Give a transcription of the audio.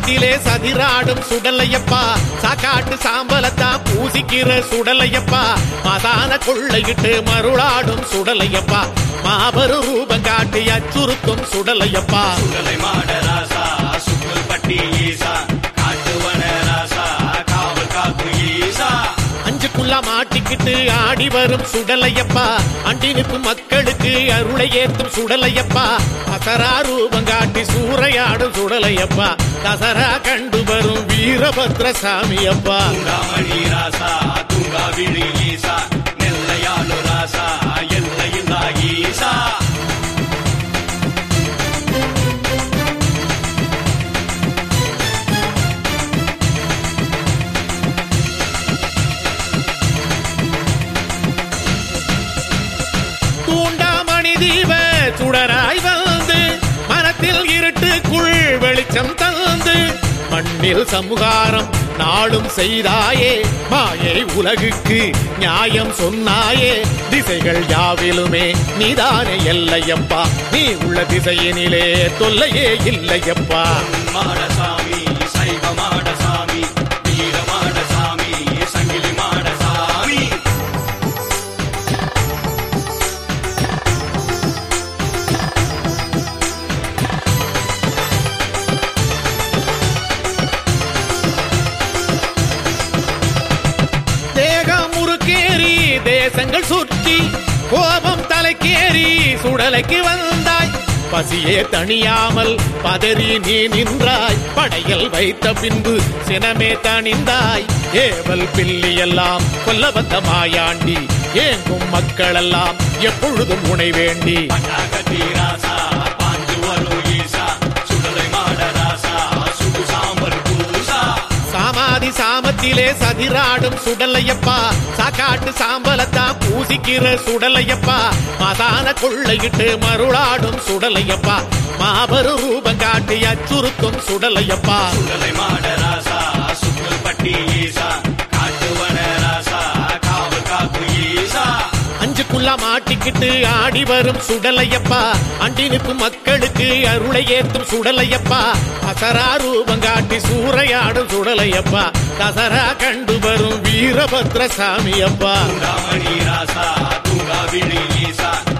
சாமத்திலே சதிராடும் சுடலையப்பா சாக்காட்டு சாம்பலத்தான் பூசிக்கிற சுடலையப்பா மசான கொள்ளையிட்டு மருளாடும் சுடலையப்பா மாபெரும் ரூபம் காட்டி அச்சுறுத்தும் சுடலையப்பா சுடலை மாட ராசா சுக்குல் பட்டி ஈசா காட்டுவன ராசா காவல் காப்பு ஈசா அஞ்சுக்குள்ள மாட்டிக்கிட்டு ஆடி வரும் சுடலையப்பா அண்டினுக்கு மக்களுக்கு அருளை ஏத்தும் சுடலையப்பா அசரா ரூபம் காட்டி சூறையாடும் சுடலையப்பா தசரா கண்டு வரும் வீரபத்ர சாமியப்பா துங்காமணி ராசா துங்கா விழி ஈசா நெல்லையாளு ராசா எல்லையில்லா ஈசா தூண்டாமணி தீப சுடராய் வந்து மனத்தில் இருட்டுக்குள் வெளிச்சம் தந்து மண்ணில் சமுகாரம் நாளும் செய்தாயே மாயை உலகுக்கு நியாயம் சொன்னாயே திசைகள் யாவிலுமே நீதானே எல்லையப்பா நீ உள்ள திசையினிலே தொல்லையே இல்லையப்பா மாடசாமி சைவ மாடசாமி வீர மாடசாமி சங்கிலி மாடசாமி தேகம் முறுக்கேறி தேசங்கள் சுற்றி கோபம் தலைக்கேறி சுடலைக்கு வந்தாய் பசியே தணியாமல் பதறி நீ நின்றாய் படையல் வைத்த பின்பு சினமே தணிந்தாய் ஏவல் பில்லி எல்லாம் கொல்ல வந்த மாயாண்டி ஏங்கும் மக்களெல்லாம் எப்பொழுதும் உனை வேண்டி பட்டாகத்தி ராசா பாஞ்சு வரும் ஈசா சுடலை மாட ராசா சுடு சாம்பல் பூசா சாமாதி சாமத்திலே சதிராடும் சுடலையப்பா சாக்காட்டு சாம்பலத்தான் பூசிக்கிற சுடலையப்பா மதான கொள்ளையிட்டு மருளாடும் சுடலையப்பா மாபெரும் ரூபம் காட்டி அச்சுறுத்தும் சுடலையப்பா சுடலை மாட ராசா சுக்குல் பட்டி ஈசா காட்டுவன ராசா காவல் காப்பு ஈசா அஞ்சுக்குள்ள மாட்டிக்கிட்டு ஆடி வரும் சுடலையப்பா அண்டினுக்கு மக்களுக்கு அருளை ஏத்தும் சுடலையப்பா அசரா ரூபம் காட்டி சூறையாடும் சுடலையப்பா தசரா கண்டு வரும் வீரபத்ர சாமியப்பா துங்காமணி ராசா துங்கா விழி ஈசா